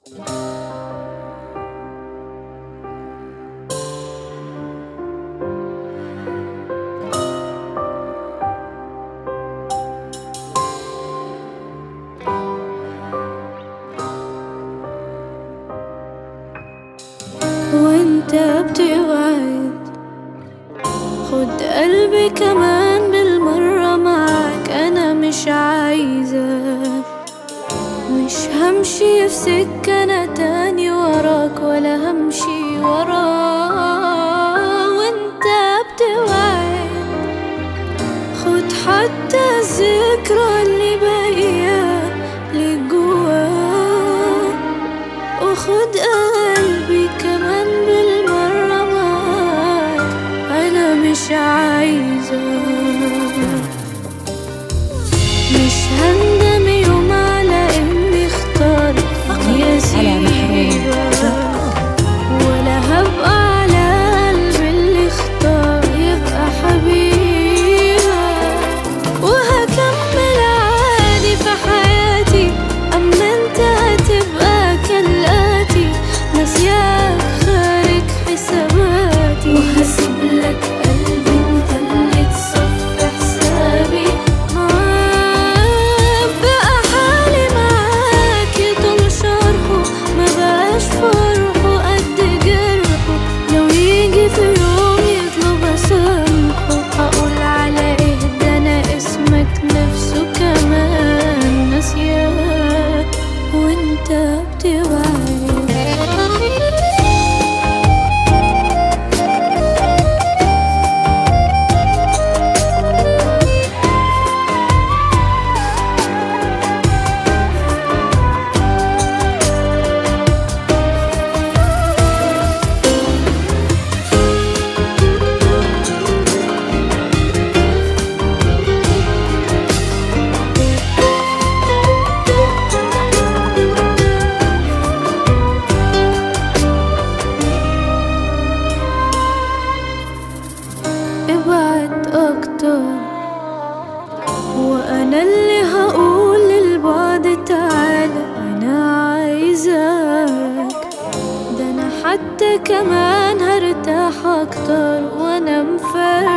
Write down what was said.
وانت بتوعد خد قلبي كمان بالمرة معاك انا مش عايزة مش همشي في سكة انا تاني وراك ولا همشي وراك وانت بتوعد خد حتى الذكرى اللي باقية ليك جواك وخد قلبي كمان بالمرة معاك أنا مش عايزة مش هندم يوم على إني اخترت يا سيبك ولا هبقى على قلبي اللي اختار يبقى حبيبك وهكمل عادي في حياتي أما انت هتبقى كالآتي ناسياك خارج حساباتي وهسيب لك قلبي انت اللي تصفي حسابي معاك بقى حالي معاك يطول شرحه ما بقاش فرحه قد جرحه لو يجي في يوم يطلب اسامحه هقول على ايه ده انا اسمك نفسه كمان ناسياك وانت بتوعد ابعد اكتر وانا اللي هقول للبعد تعالى انا عايزاك ده انا حتى كمان هرتاح اكتر وانا مفارق